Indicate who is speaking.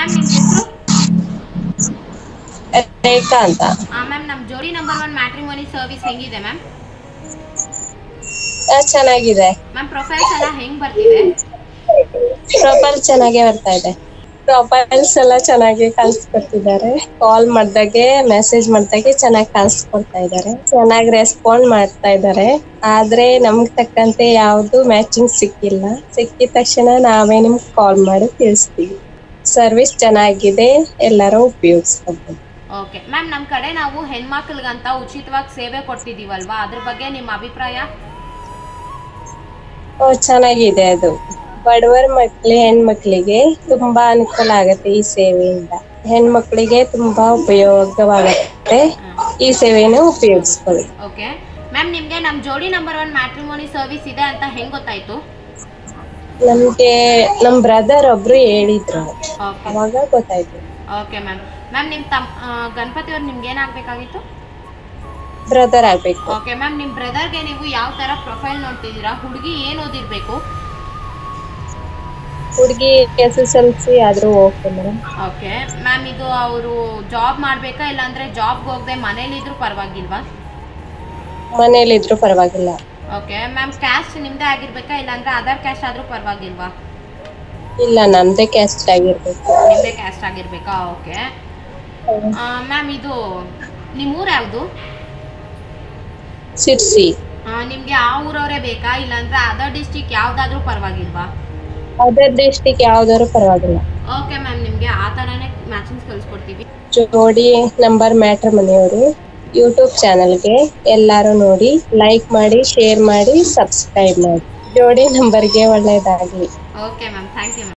Speaker 1: ma'am ನಿಮ್ಮ ಹೆಸರು
Speaker 2: ರೇಖಾ ಅಂತ
Speaker 1: ಮ್ಯಾಮ್ ನಮ್ಮ Jodi number one matrimony service ಹೆಂಗಿದೆ ಮ್ಯಾಮ್
Speaker 2: ಆ, ಚೆನ್ನಾಗಿದೆ
Speaker 1: ಮ್ಯಾಮ್ ಪ್ರೊಫೈಲ್ಸ್ ಎಲ್ಲ ಹೆಂಗ್ ಬರ್ತಿದೆ
Speaker 2: ಪ್ರೊಫೈಲ್ ಚೆನ್ನಾಗೇ ಬರ್ತಾ ಇದೆ ಪ್ರೊಫೈಲ್ಸ್ ಎಲ್ಲ ಚೆನ್ನಾಗಿ ಕಳ್ಸ್ಕೊಡ್ತಿದ್ದಾರೆ ಕಾಲ್ ಮಾಡ್ದಾಗೆ ಮೆಸೇಜ್ ಮಾಡ್ದಾಗೆ ಚೆನ್ನಾಗಿ ಕಳ್ಸ್ಕೊಡ್ತಾ ಇದ್ದಾರೆ ಚೆನ್ನಾಗಿ ರೆಸ್ಪಾಂಡ್ ಮಾಡ್ತಾ ಇದ್ದಾರೆ ಆದ್ರೆ ನಮ್ಗ್ ತಕ್ಕಂತೆ ಯಾವ್ದು ಮ್ಯಾಚಿಂಗ್ ಸಿಕ್ಕಿಲ್ಲ ಸಿಕ್ಕಿದ ತಕ್ಷಣ ನಾವೇ ನಿಮ್ಗೆ ಕಾಲ್ ಮಾಡಿ ತಿಳಿಸ್ತೀವಿ ಸರ್ವಿಸ್ ಚೆನ್ನಾಗಿದೆ ಎಲ್ಲರೂ ಉಪಯೋಗಿಸ್ಕೋಬಹುದು
Speaker 1: ಓಕೆ ಮ್ಯಾಮ್ ನಮ್ಮ ಕಡೆ ನಾವು ಹೆಣ್ಮಕ್ಳಿಗಂತ ಉಚಿತವಾಗಿ ಸೇವೆ ಕೊಡ್ತಿದೀವಲ್ವಾ ಅದ್ರ ಬಗ್ಗೆ ನಿಮ್ಮ ಅಭಿಪ್ರಾಯ
Speaker 2: ಓ ಚೆನ್ನಾಗಿದೆ ಅದು ಬಡವರ ಮಕ್ಳು ಹೆಣ್ಮಕ್ಳಿಗೆ ತುಂಬಾ ಅನುಕೂಲ ಆಗುತ್ತೆ ಈ ಸೇವೆಯಿಂದ ಹೆಣ್ಮಕ್ಳಿಗೆ ತುಂಬಾ ಉಪಯೋಗವಾಗುತ್ತೆ ಈ ಸೇವೆಯನ್ನು ಉಪಯೋಗಿಸ್ಕೊಳ್ಳಿ
Speaker 1: ಓಕೆ ಮ್ಯಾಮ್ ನಿಮಗೆ ನಮ್ಮ Jodi number one matrimony service ಇದೆ ಅಂತ ಹೆಂಗ್ ಗೊತ್ತಾಯ್ತು
Speaker 2: ನಮ್ಗೆ ನಮ್ ಬ್ರದರ್ ಒಬ್ರು ಹೇಳಿದ್ರು
Speaker 1: ಓಕೆ
Speaker 2: ಅವಾಗ ಗೊತ್ತಾಯ್ತು
Speaker 1: ಓಕೆ ಮ್ಯಾಮ್ ಮ್ಯಾಮ್ ನಿಮ್ಮ ತಮ್ ಆ, ಗಣಪತಿ ಅವ್ರು ನಿಮ್ಗೆ ಏನಾಗಬೇಕಾಗಿತ್ತು
Speaker 2: ಬ್ರದರ್ ಆಗ್ಬೇಕು
Speaker 1: ಓಕೆ ಮ್ಯಾಮ್ ನಿಮ್ಮ ಬ್ರದರ್ಗೆ ನೀವು ಯಾವ ಥರ ಪ್ರೊಫೈಲ್ ನೋಡ್ತಿದ್ದೀರಾ ಹುಡುಗಿ ಏನು ಓದಿರ್ಬೇಕು
Speaker 2: ಹುಡುಗಿ ಎಸ್ ಎಸ್ ಎಲ್ ಸಿ ಆದ್ರೂ ಓಕೆ ಮೇಡಮ್
Speaker 1: ಓಕೆ ಮ್ಯಾಮ್ ಇದು ಅವರು ಜಾಬ್ ಮಾಡಬೇಕಾ ಇಲ್ಲಾಂದ್ರೆ ಜಾಬ್ಗೆ ಹೋಗದೆ ಮನೇಲಿದ್ರು ಪರವಾಗಿಲ್ವಾ
Speaker 2: ಮನೇಲಿದ್ರು ಪರವಾಗಿಲ್ಲ
Speaker 1: ಓಕೆ ಮ್ಯಾಮ್ ಕ್ಯಾಸ್ಟ್ ನಿಮ್ಮದೇ ಆಗಿರ್ಬೇಕಾ ಇಲ್ಲಾಂದ್ರೆ ಅದರ್ ಕ್ಯಾಸ್ಟ್ ಆದರೂ ಪರವಾಗಿಲ್ವಾ
Speaker 2: ಇಲ್ಲ ನಮ್ದೇ ಕ್ಯಾಸ್ಟ್ ಆಗಿರ್ಬೇಕು
Speaker 1: ನಿಮ್ಮದೇ ಕ್ಯಾಸ್ಟ್ ಆಗಿರ್ಬೇಕಾ ಓಕೆ ಮ್ಯಾಮ್ ಇದು ನಿಮ್ಮ ಊರು ಯಾವುದು
Speaker 2: ಸಿರ್ಸಿ
Speaker 1: ನಿಮಗೆ ಆ ಊರವರೇ ಬೇಕಾ ಇಲ್ಲಾಂದ್ರೆ ಅದರ್ ಡಿಸ್ಟಿಕ್ ಯಾವುದಾದ್ರೂ ಪರವಾಗಿಲ್ವಾ
Speaker 2: ಅದರ್ ಡಿಸ್ಟಿಕ್ ಯಾವ್ದಾದ್ರು ಪರವಾಗಿಲ್ಲ
Speaker 1: ಓಕೆ ಮ್ಯಾಮ್ ನಿಮಗೆ ಆ ಥರನೇ ಮ್ಯಾಚಿಂಗ್ಸ್ ಕಳಿಸ್ಕೊಡ್ತೀವಿ
Speaker 2: ಜೋಡಿ ನಂಬರ್ ಮ್ಯಾಟ್ರ್ ಮನೆಯವರು ಯೂಟ್ಯೂಬ್ ಚಾನಲ್ಗೆ ಎಲ್ಲಾರು ನೋಡಿ ಲೈಕ್ ಮಾಡಿ ಶೇರ್ ಮಾಡಿ ಸಬ್ಸ್ಕ್ರೈಬ್ ಮಾಡಿ ಜೋಡಿ ನಂಬರ್ಗೆ ಒಳ್ಳೇದಾಗ್ಲಿ
Speaker 1: okay ma'am thank you ma'am